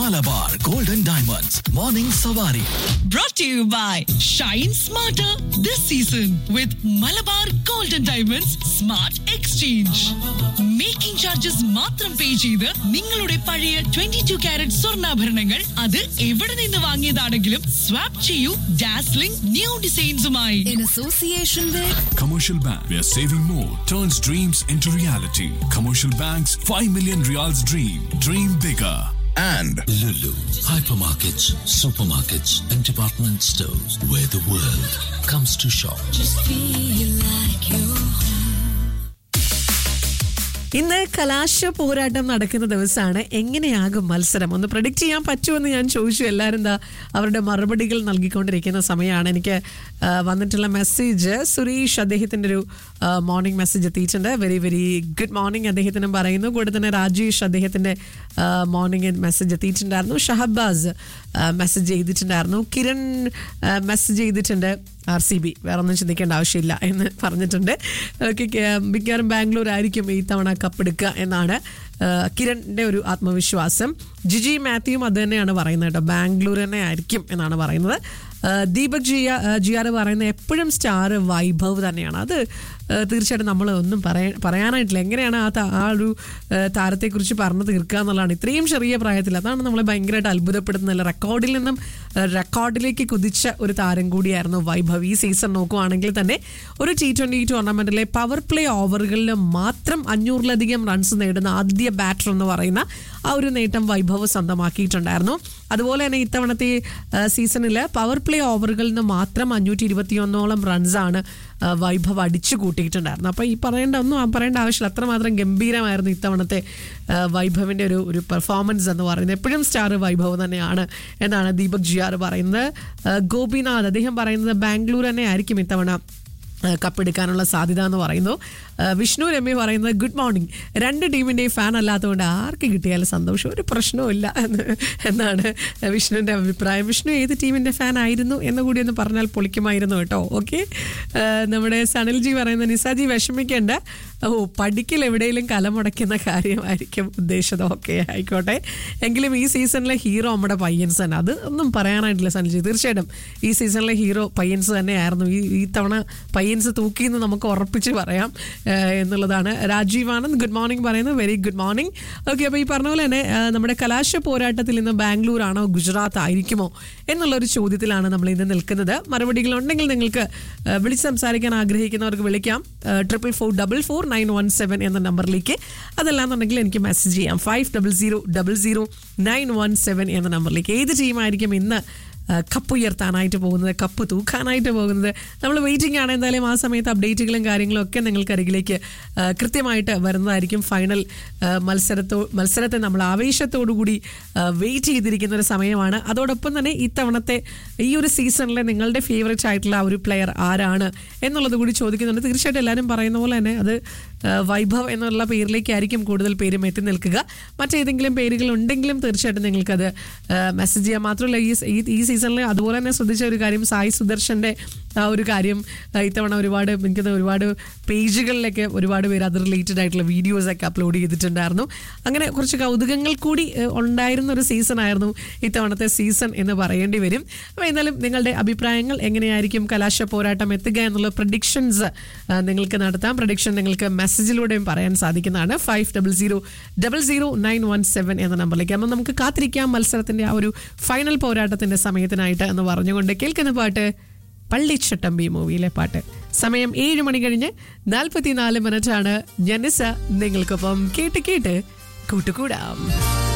Malabar Golden Diamonds morning സവാരി brought to you by Shine Smarter this season with Malabar Golden Diamonds Smart Exchange. Making charges മാത്രം pay ചെയ്ത് നിങ്ങളുടെ പഴയ twenty two carrot സ്വർണ്ണാഭരണങ്ങൾ അത് എവിടെ നിന്ന് വാങ്ങിയതാണെങ്കിലും സ്വാപ്പ് ചെയ്യൂ ഡാസ്ലിംഗ് ന്യൂ ഡിസൈൻസുമായി in association with Commercial Bank, where saving more turns dreams into reality. Commercial Bank's 5 million reals dream. Dream bigger. and Lulu, hypermarkets, supermarkets, and department stores where the world comes to shop. ഇന്ന് കലാശ പോരാട്ടം നടക്കുന്ന ദിവസമാണ് എങ്ങനെയാകും മത്സരം ഒന്ന് predict ചെയ്യാൻ പറ്റുമെന്ന് ഞാൻ ചോദിച്ചു എല്ലാവരും എന്താ അവരുടെ മറുപടികൾ നൽകിക്കൊണ്ടിരിക്കുന്ന സമയമാണ് എനിക്ക് ആ, വന്നിട്ടുള്ള മെസ്സേജ് സുരേഷ് അദ്ദേഹത്തിൻ്റെ ഒരു മോർണിംഗ് മെസ്സേജ് എത്തിയിട്ടുണ്ട് വെരി വെരി ഗുഡ് മോർണിംഗ് അദ്ദേഹത്തിനും പറയുന്നു കൂടെ തന്നെ രാജേഷ് അദ്ദേഹത്തിൻ്റെ മോർണിംഗ് മെസ്സേജ് എത്തിയിട്ടുണ്ടായിരുന്നു ഷഹബാസ് മെസ്സേജ് ചെയ്തിട്ടുണ്ടായിരുന്നു കിരൺ മെസ്സേജ് ചെയ്തിട്ടുണ്ട് ആർ സി ബി വേറെ ഒന്നും ചിന്തിക്കേണ്ട ആവശ്യമില്ല എന്ന് പറഞ്ഞിട്ടുണ്ട് ഓക്കെ മിക്കവാറും ബാംഗ്ലൂർ ആയിരിക്കും ഈ തവണ കപ്പെടുക്കുക എന്നാണ് ആ, കിരണിന്റെ ഒരു ആത്മവിശ്വാസം ജിജി മാത്യുവും അത് തന്നെയാണ് പറയുന്നത് കേട്ടോ ബാംഗ്ലൂർ തന്നെ ആയിരിക്കും എന്നാണ് പറയുന്നത് ആ, ദീപക് ജിയ ജിയാർ പറയുന്നത് എപ്പോഴും സ്റ്റാർ വൈഭവ് തന്നെയാണ് അത് ആ, തീർച്ചയായിട്ടും നമ്മൾ ഒന്നും പറയാ പറയാനായിട്ടില്ല എങ്ങനെയാണ് ആ ത- ആ ഒരു ആ, താരത്തെക്കുറിച്ച് പറഞ്ഞു തീർക്കുക എന്നുള്ളതാണ് ഇത്രയും ചെറിയ പ്രായത്തിൽ അതാണ് നമ്മളെ ഭയങ്കരമായിട്ട് അത്ഭുതപ്പെടുത്തുന്നത് റെക്കോർഡിൽ നിന്നും ആ, റെക്കോർഡിലേക്ക് കുതിച്ച ഒരു താരം കൂടിയായിരുന്നു വൈഭവ് ഈ സീസൺ നോക്കുവാണെങ്കിൽ തന്നെ ഒരു ടി ട്വന്റി ടൂർണമെന്റിലെ പവർ പ്ലേ ഓവറുകളിൽ മാത്രം അഞ്ഞൂറിലധികം റൺസ് നേടുന്ന ആദ്യ ബാറ്റർ എന്ന് പറയുന്ന ആ ഒരു നേട്ടം വൈഭവ് സ്വന്തമാക്കിയിട്ടുണ്ടായിരുന്നു അതുപോലെ തന്നെ ഇത്തവണത്തെ സീസണിൽ പവർ പ്ലേ ഓവറുകളിൽ നിന്ന് മാത്രം അഞ്ഞൂറ്റി ഇരുപത്തിയൊന്നോളം റൺസാണ് ആ, വൈഭവ് അടിച്ചു കൂട്ടിയിട്ടുണ്ടായിരുന്നു അപ്പോൾ ഈ പറയേണ്ട ഒന്നും ആ പറയേണ്ട ആവശ്യമില്ല അത്രമാത്രം ഗംഭീരമായിരുന്നു ഇത്തവണത്തെ ആ, വൈഭവിൻ്റെ ഒരു ഒരു പെർഫോമൻസ് എന്ന് പറയുന്നത് എപ്പോഴും സ്റ്റാർ വൈഭവ് തന്നെയാണ് എന്നാണ് ദീപക് ജിയാർ പറയുന്നത് ആ, ഗോപിനാഥ് അദ്ദേഹം പറയുന്നത് ബാംഗ്ലൂർ തന്നെ ആയിരിക്കും ഇത്തവണ ആ, കപ്പെടുക്കാനുള്ള സാധ്യത എന്ന് പറയുന്നു ആ, വിഷ്ണു രമ്യ പറയുന്നത് ഗുഡ് മോർണിംഗ് രണ്ട് ടീമിൻ്റെയും ഫാൻ അല്ലാത്തതുകൊണ്ട് ആർക്ക് കിട്ടിയാലും സന്തോഷം ഒരു പ്രശ്നവും ഇല്ല എന്ന് എന്നാണ് വിഷ്ണുവിൻ്റെ അഭിപ്രായം വിഷ്ണു ഏത് ടീമിൻ്റെ ഫാൻ ആയിരുന്നു എന്ന് കൂടി ഒന്ന് പറഞ്ഞാൽ പൊളിക്കുമായിരുന്നു കേട്ടോ ഓക്കെ നമ്മുടെ സനൽജി പറയുന്ന നിസാജി വിഷമിക്കേണ്ട ഓ പഠിക്കൽ എവിടെയെങ്കിലും കലമുടക്കുന്ന കാര്യമായിരിക്കും ഉദ്ദേശിച്ചത് ഓക്കെ ആയിക്കോട്ടെ എങ്കിലും ഈ സീസണിലെ ഹീറോ നമ്മുടെ പയ്യൻസ് തന്നെ അത് ഒന്നും പറയാനായിട്ടില്ല സനൽജി തീർച്ചയായിട്ടും ഈ സീസണിലെ ഹീറോ പയ്യൻസ് തന്നെയായിരുന്നു ഈ ഈ തവണ പയ്യൻസ് തൂക്കിയെന്ന് നമുക്ക് ഉറപ്പിച്ച് പറയാം ഏഹ് എന്നുള്ളതാണ് രാജീവ് ആനന്ദ് ഗുഡ് മോർണിംഗ് പറയുന്നത് വെരി ഗുഡ് മോർണിംഗ് ഓക്കെ അപ്പോൾ ഈ പറഞ്ഞ പോലെ തന്നെ ഏഹ് നമ്മുടെ കലാശ പോരാട്ടത്തിൽ ഇന്ന് ബാംഗ്ലൂർ ആണോ ഗുജറാത്ത് ആയിരിക്കുമോ എന്നുള്ള ഒരു ചോദ്യത്തിലാണ് നമ്മൾ ഇന്ന് നിൽക്കുന്നത് മറുപടികൾ ഉണ്ടെങ്കിൽ നിങ്ങൾക്ക് ഏഹ് വിളിച്ച് സംസാരിക്കാൻ ആഗ്രഹിക്കുന്നവർക്ക് വിളിക്കാം triple four double four nine one seven എന്ന നമ്പറിലേക്ക് അതല്ലാന്നുണ്ടെങ്കിൽ എനിക്ക് മെസ്സേജ് ചെയ്യാം five double zero double zero nine one seven എന്ന നമ്പറിലേക്ക് ഏത് ടീമായിരിക്കും ഇന്ന് ആ, കപ്പ് ഉയർത്താനായിട്ട് പോകുന്നത് കപ്പ് തൂക്കാനായിട്ട് പോകുന്നത് നമ്മൾ വെയിറ്റിംഗ് ആണ് എന്തായാലും ആ സമയത്ത് അപ്ഡേറ്റുകളും കാര്യങ്ങളും ഒക്കെ നിങ്ങൾക്ക് അരികിലേക്ക് ആ, കൃത്യമായിട്ട് വരുന്നതായിരിക്കും ഫൈനൽ ആ, മത്സരത്തോ മത്സരത്തെ നമ്മൾ ആവേശത്തോടു കൂടി വെയിറ്റ് ചെയ്തിരിക്കുന്ന ഒരു സമയമാണ് അതോടൊപ്പം തന്നെ ഇത്തവണത്തെ ഈ ഒരു സീസണിലെ നിങ്ങളുടെ ഫേവറേറ്റ് ആയിട്ടുള്ള ആ ഒരു പ്ലെയർ ആരാണ് എന്നുള്ളത് കൂടി ചോദിക്കുന്നുണ്ട് തീർച്ചയായിട്ടും എല്ലാവരും പറയുന്ന പോലെ തന്നെ അത് ആ, വൈഭവ് എന്നുള്ള പേരിലേക്കായിരിക്കും കൂടുതൽ പേരും എത്തി നിൽക്കുക മറ്റേതെങ്കിലും പേരുകൾ ഉണ്ടെങ്കിലും തീർച്ചയായിട്ടും നിങ്ങൾക്കത് മെസ്സേജ് ചെയ്യാം മാത്രമല്ല ഈ ഈ- ഈ സീസണിൽ അതുപോലെ തന്നെ ശ്രദ്ധിച്ച ഒരു കാര്യം സായി സുദർശന്റെ ആ ഒരു കാര്യം ആ, ഇത്തവണ ഒരുപാട് എനിക്ക് തോന്നുന്നു ഒരുപാട് പേജുകളിലൊക്കെ ഒരുപാട് പേര് അത് റിലേറ്റഡ് ആയിട്ടുള്ള വീഡിയോസ് ഒക്കെ അപ്ലോഡ് ചെയ്തിട്ടുണ്ടായിരുന്നു അങ്ങനെ കുറച്ച് കൗതുകങ്ങൾ കൂടി ഏഹ്, ഉണ്ടായിരുന്ന ഒരു സീസൺ ആയിരുന്നു ഇത്തവണത്തെ സീസൺ എന്ന് പറയേണ്ടി വരും അപ്പോൾ എന്തായാലും നിങ്ങളുടെ അഭിപ്രായങ്ങൾ എങ്ങനെയായിരിക്കും കലാശ പോരാട്ടം എത്തുക എന്നുള്ള പ്രഡിക്ഷൻസ് നിങ്ങൾക്ക് നടത്താം പ്രഡിക്ഷൻ നിങ്ങൾക്ക് മെസ്സേജിലൂടെയും പറയാൻ സാധിക്കുന്നതാണ് five double zero double zero nine one seven എന്ന നമ്പറിലേക്ക് അപ്പോൾ നമുക്ക് കാത്തിരിക്കാം മത്സരത്തിന്റെ ആ ഒരു ഫൈനൽ പോരാട്ടത്തിന്റെ സമയത്തിനായിട്ട് എന്ന് പറഞ്ഞുകൊണ്ട് കേൾക്കുന്ന പാട്ട് പള്ളിച്ചട്ടമ്പി മൂവിയിലെ പാട്ട് സമയം ഏഴ് മണി കഴിഞ്ഞ് നാൽപ്പത്തിനാല് മിനിറ്റാണ് ജനസ നിങ്ങൾക്കൊപ്പം കേട്ട് കേട്ട് കൂട്ടുകൂടാം